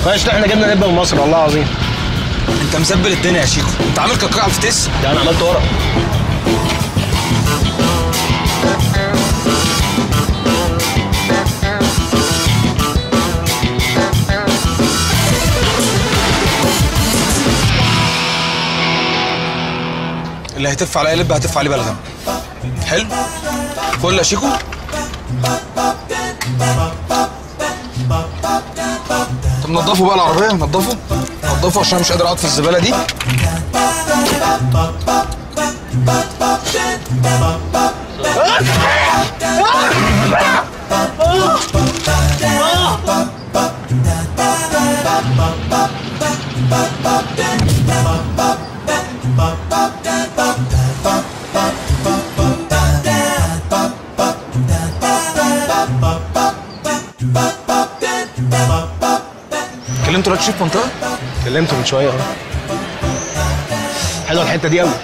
كويس احنا جبنا نبه من مصر والله العظيم انت مسبل الدنيا يا شيكو انت عامل كاكا على الفتيس ده انا عملت ورق اللي هيتف على لب هتف عليه بلغم حلو فل يا شيكو طب نضفوا بقى العربيه نضفوا نضفوا عشان أنا مش قادر اقعد في الزباله دي كلمت الواد شيف منطقه كلمته من شويه اهو حلوه الحته دي قوي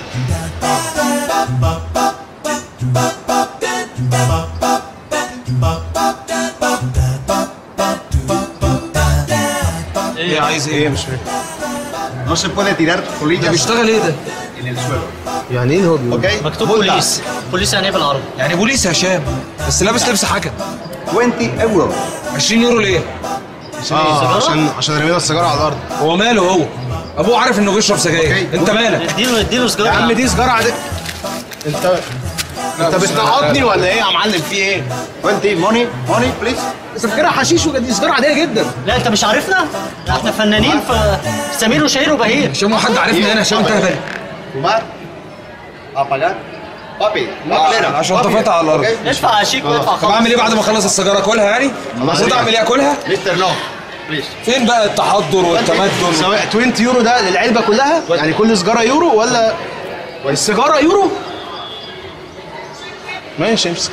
ايه عايز ايه مش فاهم No se puede tirar ده colillas بيشتغل ايه ده en el suelo. يعني ايه اللي هو بيقول ¿Ok? مكتوب Multa. بوليس بوليس يعني ايه بالعربي يعني بوليس يا هشام بس لابس لبس حكم 20 euros. 20 يورو ليه اه عشان عشان رمينا السيجاره على الارض هو ماله هو ابوه عارف انه بيشرب سجاير أوكي. انت مالك اديله اديله سجاره يا عم دي سيجاره عاديه انت انت بص، بتنقطني ولا ايه يا معلم في ايه؟ 20 money, money please. بس فاكرها حشيش ودي سيجاره عاديه جدا لا انت مش عارفنا لا احنا فنانين في سمير وشهير وبهير هشام هو حد عارفني هنا هشام انتهى بالي Fumar. Apagar. Papi, papelera. عشان papi. طفيتها على الارض ¿Ok? ادفع يا شيكو ادفع طب اعمل ايه بعد ما اخلص السيجاره اكلها يعني؟ المفروض اعمل ايه اكلها؟ Mister, no. Please. فين بقى التحضر والتمدن سواء 20 يورو ده للعلبه كلها يعني كل سيجاره يورو ولا السيجاره يورو؟ ماشي امسك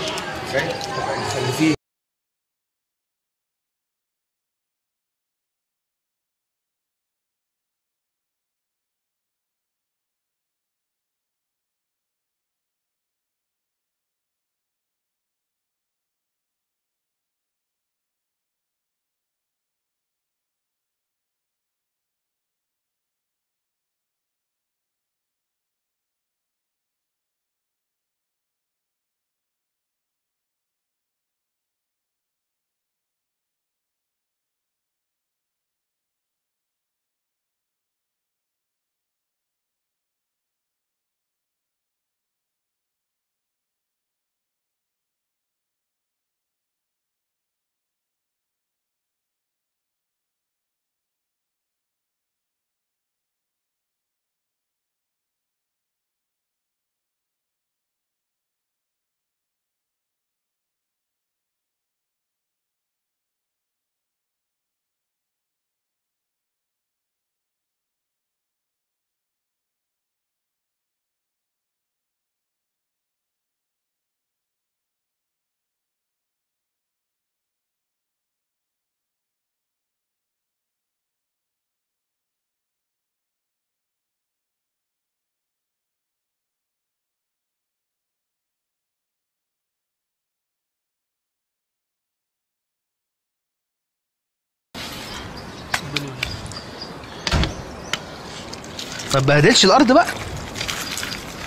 ما تبهدلش الارض بقى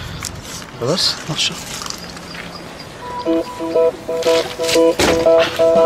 خلاص ماشي